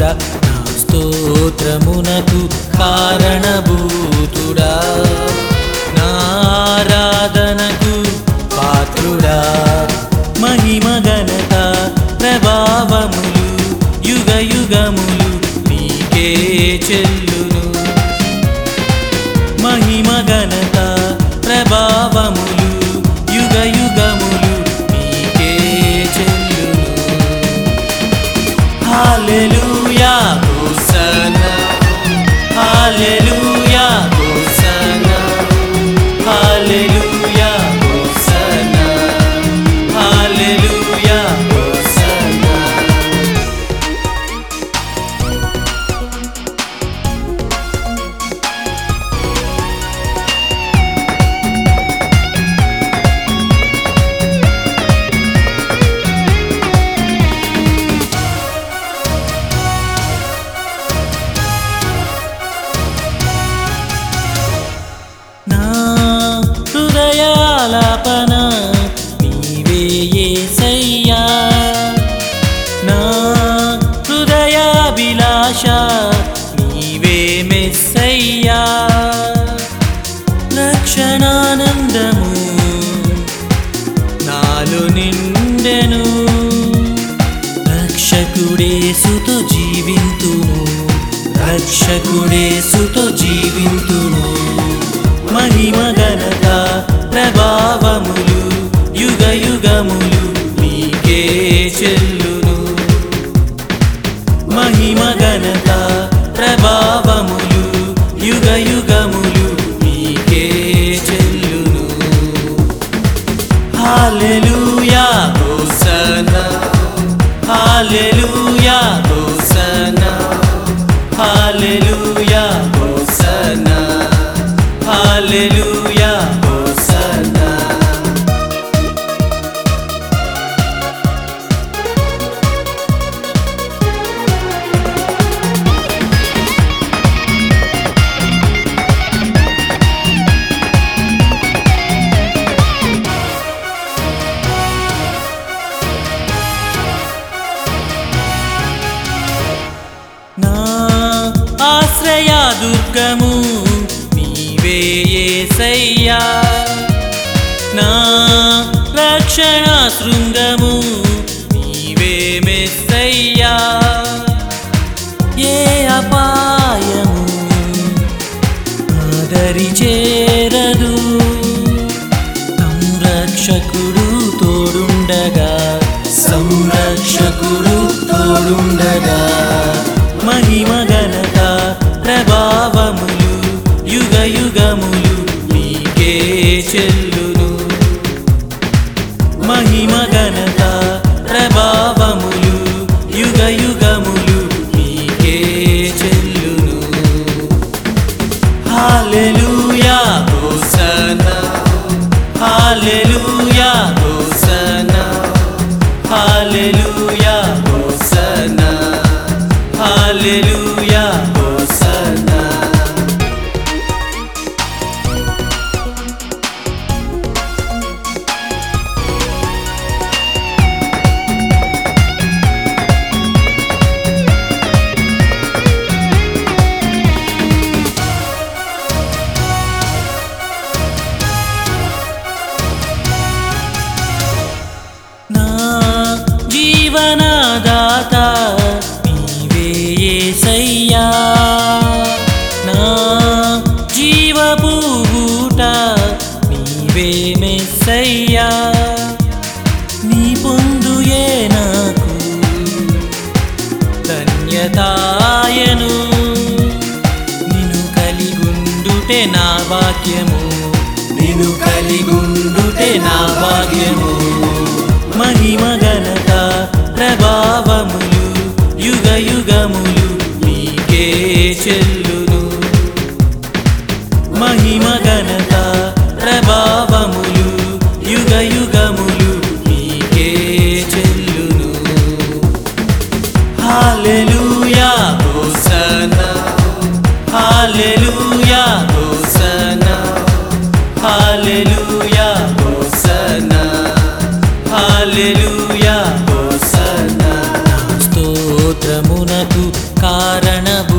నాథుడా నా స్తోత్రమునకు కారణభూతుడా నారాధనకు పాత్రుడా మహిమ ఘనత ప్రభావములు యుగ యుగములు నీకే చెల్లును మహిమ ఘనత ప్రభావములు యుగ యుగములు నీకే చెల్లును hallelujah hosanna hallelujah hosanna hallelujah hosanna hallelujah hosanna నా హృదయాలాపన నీవే యేసయ్యా నా హృదయాభిలాష నీవే మెస్సయ్యా రక్షణానందము నాలో నిండెను రక్షకుడేసుతో జీవింతును రక్షకుడేసుతో జీవింతును మహిమ ఘనత ప్రభావములు యుగ యుగములు నీకే చెల్లును మహిమ ఘనత ప్రభావములు యుగ యుగములు నీకే చెల్లును hallelujah hosanna hallelujah hosanna hallelujah hosanna hallelujah hosanna నా ఆశ్రయ దుర్గము నీవే యేసయ్యా నా రక్షణ శృంగము నీవే మెస్సయ్యా ఏ అపాయము ఆదరి చేరదు సంరక్షకుడు తోడుండగా సంరక్షకుడు తోడుండగా మహిమ ఘనత ప్రభావములు యుగ యుగములు నీకే చెల్లును మహిమ ఘనత ప్రభావములు యుగ యుగములు నీకే చెల్లును hallelujah hosanna hallelujah hosanna hallelujah hosanna hallelujah hosanna నా జీవనదాత నీవే యేసయ్యా నా జీవపు ఊట నీవే మెస్సయ్యా నీ పొందుయే నాకు ధన్యతాయను నిన్ను కలిగుండుటే నా భాగ్యము నిన్ను కలిగుండుటే నా భాగ్యము మహిమ ఘనత ప్రభావములు యుగ యుగములు నీకే చెల్లును మహిమ ఘనత ప్రభావములు యుగ యుగములు నీకే చెల్లును hallelujah hosanna hallelujah hosanna hallelujah hosanna hallelujah hosanna స్తోత్ర స్తోత్రమునకు కారణభూతుడా